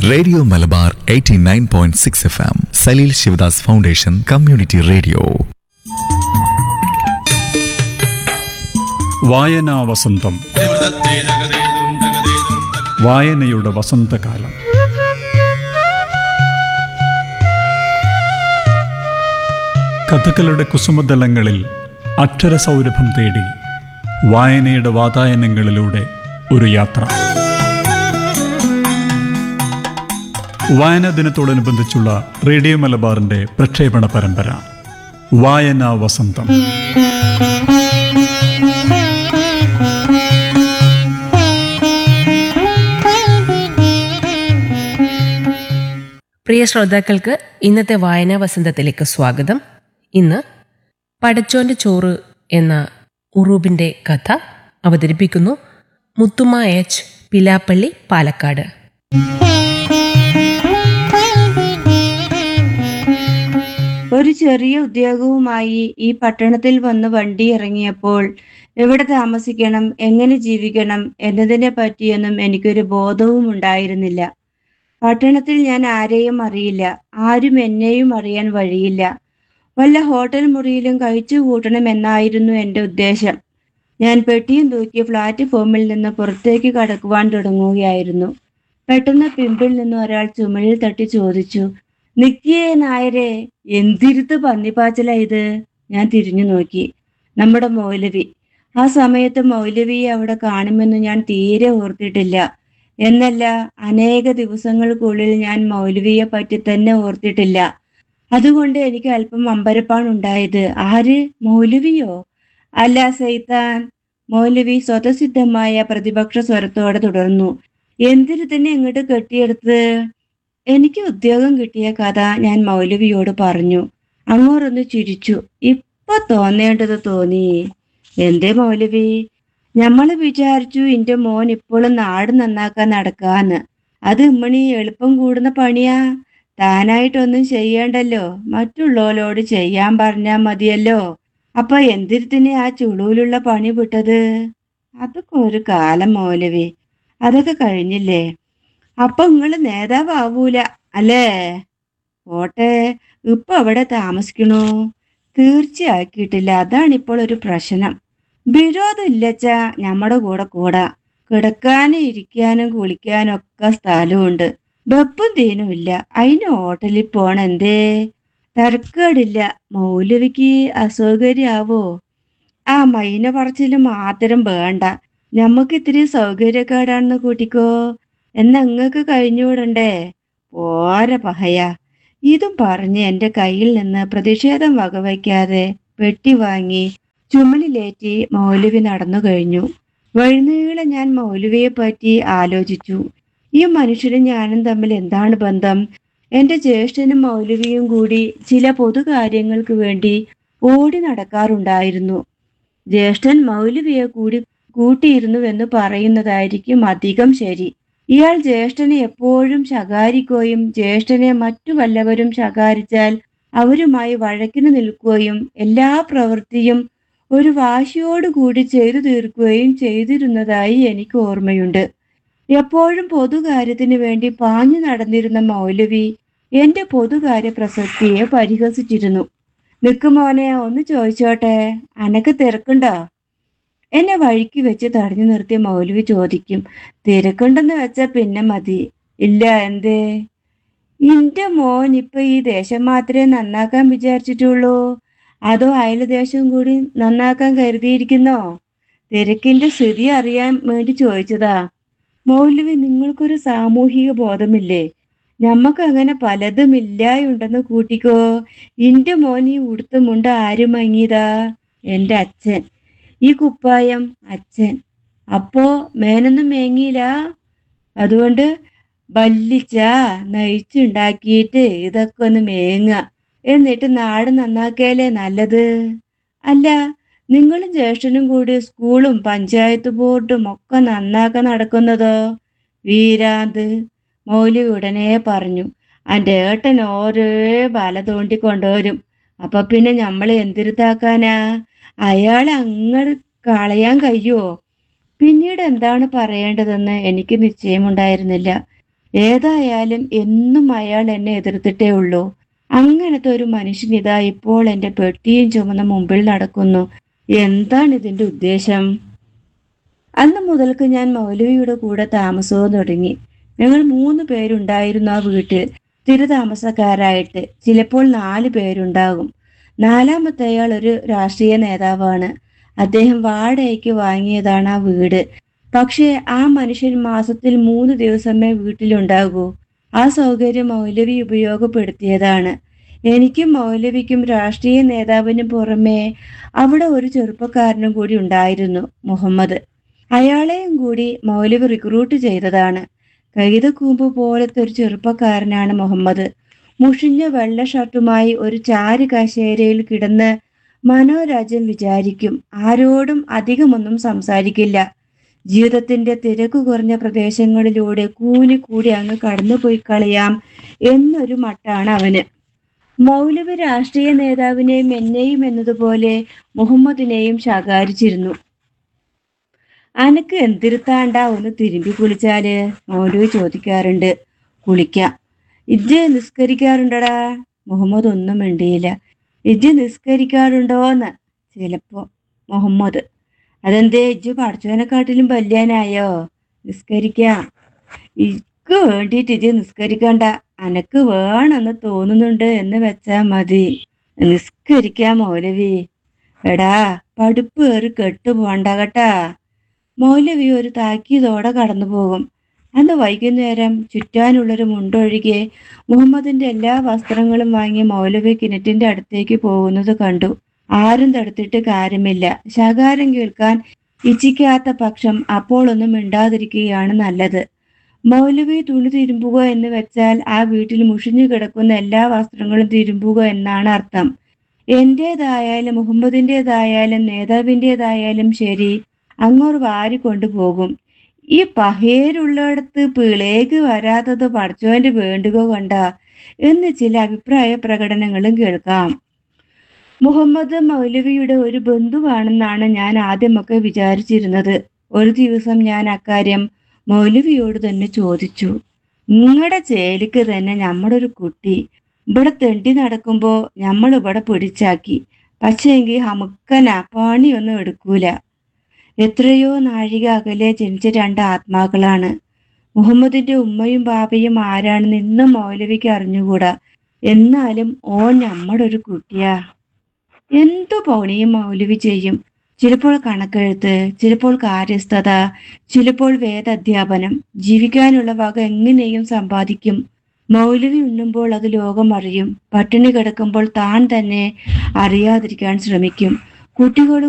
radio Malabar 89.6 F M Saleel Sivadas foundation community radio വായനാ വസന്തം വായനയുടെ വസന്തകാലം കഥകളുടെ കുസുമതലങ്ങളിൽ അക്ഷരസൗരഭം തേടി വായനയുടെ വാതായനങ്ങളിലൂടെ ഒരു യാത്ര വായനാ ദിനത്തോടനുബന്ധിച്ചുള്ള റേഡിയോ മലബാറിന്റെ പ്രക്ഷേപണ പരമ്പര വായനാ വസന്തം പ്രിയ ശ്രോതാക്കൾക്ക് ഇന്നത്തെ വായനാ വസന്തത്തിലേക്ക് സ്വാഗതം ഇന്ന് പടച്ചോന്റെ ചോറ് എന്ന ഉറൂബിന്റെ കഥ അവതരിപ്പിക്കുന്നു മുത്തുമ എച്ച് പിലാപ്പള്ളി പാലക്കാട് ഒരു ചെറിയ ഉദ്യോഗവുമായി ഈ പട്ടണത്തിൽ വന്ന് വണ്ടി ഇറങ്ങിയപ്പോൾ എവിടെ താമസിക്കണം എങ്ങനെ ജീവിക്കണം എന്നതിനെ പറ്റിയൊന്നും എനിക്കൊരു ബോധവും ഉണ്ടായിരുന്നില്ല പട്ടണത്തിൽ ഞാൻ ആരെയും അറിയില്ല ആരും എന്നെയും അറിയാൻ വഴിയില്ല വല്ല ഹോട്ടൽ മുറിയിലും കഴിച്ചു കൂട്ടണം എന്നായിരുന്നു എൻ്റെ ഉദ്ദേശം ഞാൻ പെട്ടിയും തൂക്കി പ്ലാറ്റ്ഫോമിൽ നിന്ന് പുറത്തേക്ക് കടക്കുവാൻ തുടങ്ങുകയായിരുന്നു പെട്ടെന്ന് പിമ്പിൽ നിന്ന് ഒരാൾ ചുമലിൽ തട്ടി ചോദിച്ചു നിക്കിയേ നായരെ എന്തിരുത്ത് പന്നിപ്പാച്ചല ഇത് ഞാൻ തിരിഞ്ഞു നോക്കി നമ്മുടെ മൗലവി ആ സമയത്ത് മൗലവിയെ അവിടെ കാണുമെന്ന് ഞാൻ തീരെ ഓർത്തിട്ടില്ല എന്നല്ല അനേക ദിവസങ്ങൾക്കുള്ളിൽ ഞാൻ മൗലവിയെ പറ്റി തന്നെ ഓർത്തിട്ടില്ല അതുകൊണ്ട് എനിക്ക് അല്പം അമ്പരപ്പാണ് ഉണ്ടായത് ആര് മൗലവിയോ അല്ല സൈത്താൻ മൗലവി സ്വതസിദ്ധമായ പ്രതിപക്ഷ സ്വരത്തോടെ തുടർന്നു എന്തിനു തന്നെ ഇങ്ങോട്ട് കെട്ടിയെടുത്ത് എനിക്ക് ഉദ്യോഗം കിട്ടിയ കഥ ഞാൻ മൗലവിയോട് പറഞ്ഞു അങ്ങോട്ടൊന്ന് ചിരിച്ചു ഇപ്പൊ തോന്നേണ്ടത് തോന്നി എന്തേ മൗലവി ഞമ്മള് വിചാരിച്ചു ഇന്റെ മോൻ ഇപ്പോഴും നാട് നന്നാക്കാൻ നടക്കാന്ന് അത് ഇമ്മണി എളുപ്പം കൂടുന്ന പണിയാ താനായിട്ടൊന്നും ചെയ്യണ്ടല്ലോ മറ്റുള്ളവരോട് ചെയ്യാൻ പറഞ്ഞാ മതിയല്ലോ അപ്പൊ എന്തിരുത്തിന് ആ ചുളൂലുള്ള പണി വിട്ടത് അതൊക്കെ ഒരു കാലം മൗലവി അതൊക്കെ കഴിഞ്ഞില്ലേ അപ്പൊ നിങ്ങള് നേതാവാവൂല അല്ലേ പോട്ടെ ഇപ്പൊ അവിടെ താമസിക്കണോ തീർച്ചയാക്കിയിട്ടില്ല അതാണ് ഇപ്പോൾ ഒരു പ്രശ്നം വിരോധം ഇല്ലച്ചാ നമ്മുടെ കൂടെ കൂടാ കിടക്കാനും ഇരിക്കാനും കുളിക്കാനും ഒക്കെ സ്ഥലമുണ്ട് വെപ്പും തീനും ഇല്ല അതിന് ഹോട്ടലിൽ പോണ എന്തേ തരക്കേടില്ല മൗലവിക്ക് അസൗകര്യാവോ ആ മൈന പറച്ചില് മാത്രം വേണ്ട ഞമ്മക്ക് ഇത്തിരി സൗകര്യക്കേടാണെന്ന് കൂട്ടിക്കോ എന്നാ അങ്ങക്ക് കഴിഞ്ഞുകൂടണ്ടേ പോരെ പഹയ ഇതും പറഞ്ഞ് എന്റെ കയ്യിൽ നിന്ന് പ്രതിഷേധം വകവയ്ക്കാതെ പെട്ടി വാങ്ങി ചുമലിലേറ്റി മൗലവി നടന്നു കഴിഞ്ഞു വഴിനീളെ ഞാൻ മൗലവിയെ പറ്റി ആലോചിച്ചു ഈ മനുഷ്യനും ഞാനും തമ്മിൽ എന്താണ് ബന്ധം എന്റെ ജ്യേഷ്ഠനും മൗലവിയും കൂടി ചില പൊതുകാര്യങ്ങൾക്ക് വേണ്ടി ഓടി നടക്കാറുണ്ടായിരുന്നു ജ്യേഷ്ഠൻ മൗലവിയെ കൂടി കൂട്ടിയിരുന്നുവെന്ന് പറയുന്നതായിരിക്കും അധികം ശരി ഇയാൾ ജ്യേഷ്ഠനെ എപ്പോഴും ശകാരിക്കുകയും ജ്യേഷ്ഠനെ മറ്റു വല്ലവരും ശകാരിച്ചാൽ അവരുമായി വഴക്കിന് നിൽക്കുകയും എല്ലാ പ്രവൃത്തിയും ഒരു വാശിയോടുകൂടി ചെയ്തു തീർക്കുകയും ചെയ്തിരുന്നതായി എനിക്ക് ഓർമ്മയുണ്ട് എപ്പോഴും പൊതുകാര്യത്തിന് വേണ്ടി പാഞ്ഞു നടന്നിരുന്ന മൗലവി എന്റെ പൊതുകാര്യ പ്രസക്തിയെ പരിഹസിച്ചിരുന്നു നിക്കുമോനെ ഒന്ന് ചോദിച്ചോട്ടെ അനക്ക് തിരക്കുണ്ടോ എന്നെ വഴിക്ക് വെച്ച് തടഞ്ഞു നിർത്തിയ മൗലവി ചോദിക്കും തിരക്കുണ്ടെന്ന് വെച്ചാ പിന്നെ മതി ഇല്ല എന്തേ ഇന്റെ മോൻ ഇപ്പൊ ഈ ദേശം മാത്രമേ നന്നാക്കാൻ വിചാരിച്ചിട്ടുള്ളൂ അതോ അയൽ ദേശം കൂടി നന്നാക്കാൻ കരുതിയിരിക്കുന്നോ തിരക്കിന്റെ സ്ഥിതി അറിയാൻ വേണ്ടി ചോദിച്ചതാ മൗലവി നിങ്ങൾക്കൊരു സാമൂഹിക ബോധമില്ലേ ഞമ്മക്ക് അങ്ങനെ പലതും ഇല്ലായുണ്ടെന്ന് കൂട്ടിക്കോ ഇന്റെ മോൻ ഈ ഉടുത്ത മുണ്ട ആരും മങ്ങിയതാ എന്റെ അച്ഛൻ ഈ കുപ്പായം അച്ഛൻ അപ്പോ മേനൊന്നും മേങ്ങിയില്ല അതുകൊണ്ട് ബല്ലിച്ച നയിച്ചുണ്ടാക്കിയിട്ട് ഇതൊക്കെ ഒന്ന് മേങ്ങ എന്നിട്ട് നാട് നന്നാക്കിയാലേ നല്ലത് അല്ല നിങ്ങളും ജ്യേഷ്ഠനും കൂടി സ്കൂളും പഞ്ചായത്ത് ബോർഡും ഒക്കെ നന്നാക്കാൻ നടക്കുന്നതോ വീരാന്ത് മൗലി ഉടനെ പറഞ്ഞു അന്റെ ഏട്ടൻ ഓരോ വല തോണ്ടി കൊണ്ടുവരും അപ്പൊ പിന്നെ നമ്മൾ എന്തിരുത്താക്കാനാ അയാളെ അങ്ങട് കളയാൻ കഴിയുമോ പിന്നീട് എന്താണ് പറയേണ്ടതെന്ന് എനിക്ക് നിശ്ചയമുണ്ടായിരുന്നില്ല ഏതായാലും എന്നും അയാൾ എന്നെ എതിർത്തിട്ടേ ഉള്ളൂ അങ്ങനത്തെ ഒരു മനുഷ്യൻ ഇതാ ഇപ്പോൾ എന്റെ പെട്ടിയും ചുമന്ന മുമ്പിൽ നടക്കുന്നു എന്താണ് ഇതിന്റെ ഉദ്ദേശം അന്ന് മുതൽക്ക് ഞാൻ മൗലവിയുടെ കൂടെ താമസവും തുടങ്ങി ഞങ്ങൾ മൂന്ന് പേരുണ്ടായിരുന്നു ആ വീട്ടിൽ സ്ഥിരതാമസക്കാരായിട്ട് ചിലപ്പോൾ നാല് പേരുണ്ടാകും നാലാമത്തെ അയാൾ ഒരു രാഷ്ട്രീയ നേതാവാണ് അദ്ദേഹം വാടകയ്ക്ക് വാങ്ങിയതാണ് ആ വീട് പക്ഷേ ആ മനുഷ്യൻ മാസത്തിൽ മൂന്ന് ദിവസമേ വീട്ടിലുണ്ടാകൂ ആ സൗകര്യം മൗലവി ഉപയോഗപ്പെടുത്തിയതാണ് എനിക്കും മൗലവിക്കും രാഷ്ട്രീയ നേതാവിനും പുറമെ അവിടെ ഒരു ചെറുപ്പക്കാരനും കൂടി ഉണ്ടായിരുന്നു മുഹമ്മദ് അയാളെയും കൂടി മൗലവി റിക്രൂട്ട് ചെയ്തതാണ് കൈതക്കൂമ്പ് പോലത്തെ ഒരു ചെറുപ്പക്കാരനാണ് മുഹമ്മദ് മുഷിഞ്ഞ വെള്ള ഷർട്ടുമായി ഒരു ചാരു കശേരയിൽ കിടന്ന് മനോരാജ്യം വിചാരിക്കും ആരോടും അധികമൊന്നും സംസാരിക്കില്ല ജീവിതത്തിന്റെ തിരക്ക് കുറഞ്ഞ പ്രദേശങ്ങളിലൂടെ കൂനി കൂടി അങ്ങ് കടന്നുപോയി കളയാം എന്നൊരു മട്ടാണ് അവന് മൗലവി രാഷ്ട്രീയ നേതാവിനെയും എന്നെയും എന്നതുപോലെ മുഹമ്മദിനെയും ശകാരിച്ചിരുന്നു അനക്ക് എന്തിരുത്താണ്ടാ ഒന്ന് തിരുമ്പി കുളിച്ചാല് മൗലവി ചോദിക്കാറുണ്ട് കുളിക്കാം ഇജ്ജ് നിസ്കരിക്കാറുണ്ടടാ മുഹമ്മദ് ഒന്നും മിണ്ടിയില്ല ഇജ്ജ് നിസ്കരിക്കാറുണ്ടോന്ന് ചിലപ്പോ മുഹമ്മദ് അതെന്തേ ഇജ്ജ് പഠിച്ചവനെക്കാട്ടിലും വല്യാനായോ നിസ്കരിക്കാം ഇക്ക് വേണ്ടിയിട്ട് ഇജ്ജ് നിസ്കരിക്കണ്ട അനക്ക് വേണമെന്ന് തോന്നുന്നുണ്ട് എന്ന് വെച്ചാ മതി നിസ്കരിക്കാം മൗലവി എടാ പടുപ്പ് കയറി കെട്ടു പോണ്ട കേട്ടാ മൗലവി ഒരു താക്കീതോടെ കടന്നു പോകും അന്ന് വൈകുന്നേരം ചുറ്റാനുള്ളൊരു മുണ്ടൊഴികെ മുഹമ്മദിന്റെ എല്ലാ വസ്ത്രങ്ങളും വാങ്ങി മൗലവി കിണറ്റിന്റെ അടുത്തേക്ക് പോകുന്നത് കണ്ടു ആരും തടുത്തിട്ട് കാര്യമില്ല ശകാരം കേൾക്കാൻ ഇച്ഛിക്കാത്ത പക്ഷം അപ്പോൾ ഒന്നും മിണ്ടാതിരിക്കുകയാണ് നല്ലത് മൗലവി തുണി തിരുമ്പുക എന്ന് വെച്ചാൽ ആ വീട്ടിൽ മുഷിഞ്ഞു കിടക്കുന്ന എല്ലാ വസ്ത്രങ്ങളും തിരുമ്പുക എന്നാണ് അർത്ഥം എന്റേതായാലും മുഹമ്മദിൻ്റെതായാലും നേതാവിൻ്റെതായാലും ശരി അങ്ങോട്ട് വാരിക്കൊണ്ടുപോകും ഈ പഹേരുള്ളിടത്ത് പിളേക്ക് വരാത്തത് പഠിച്ചവന്റെ വേണ്ടുക കൊണ്ട എന്ന് ചില അഭിപ്രായ പ്രകടനങ്ങളും കേൾക്കാം മുഹമ്മദ് മൗലവിയുടെ ഒരു ബന്ധുവാണെന്നാണ് ഞാൻ ആദ്യമൊക്കെ വിചാരിച്ചിരുന്നത് ഒരു ദിവസം ഞാൻ അക്കാര്യം മൗലവിയോട് തന്നെ ചോദിച്ചു നിങ്ങളുടെ ചേലിക്ക് തന്നെ നമ്മുടെ ഒരു കുട്ടി ഇവിടെ തെണ്ടി നടക്കുമ്പോ നമ്മൾ ഇവിടെ പിടിച്ചാക്കി പക്ഷേങ്കിൽ ഹമുക്കന പണിയൊന്നും എടുക്കൂല എത്രയോ നാഴിക അകലെ ജനിച്ച രണ്ട് ആത്മാക്കളാണ് മുഹമ്മദിന്റെ ഉമ്മയും ബാബയും ആരാണെന്ന് ഇന്നും മൗലവിക്ക് അറിഞ്ഞുകൂടാ എന്നാലും ഓൻ നമ്മുടെ ഒരു കുട്ടിയാ എന്തു പണിയും മൗലവി ചെയ്യും ചിലപ്പോൾ കണക്കെഴുത്ത് ചിലപ്പോൾ കാര്യസ്ഥത ചിലപ്പോൾ വേദാധ്യാപനം ജീവിക്കാനുള്ള വക എങ്ങനെയും സമ്പാദിക്കും മൗലവി ഉണ്ണുമ്പോൾ അത് ലോകം അറിയും പട്ടിണി കിടക്കുമ്പോൾ താൻ തന്നെ അറിയാതിരിക്കാൻ ശ്രമിക്കും കുട്ടികളും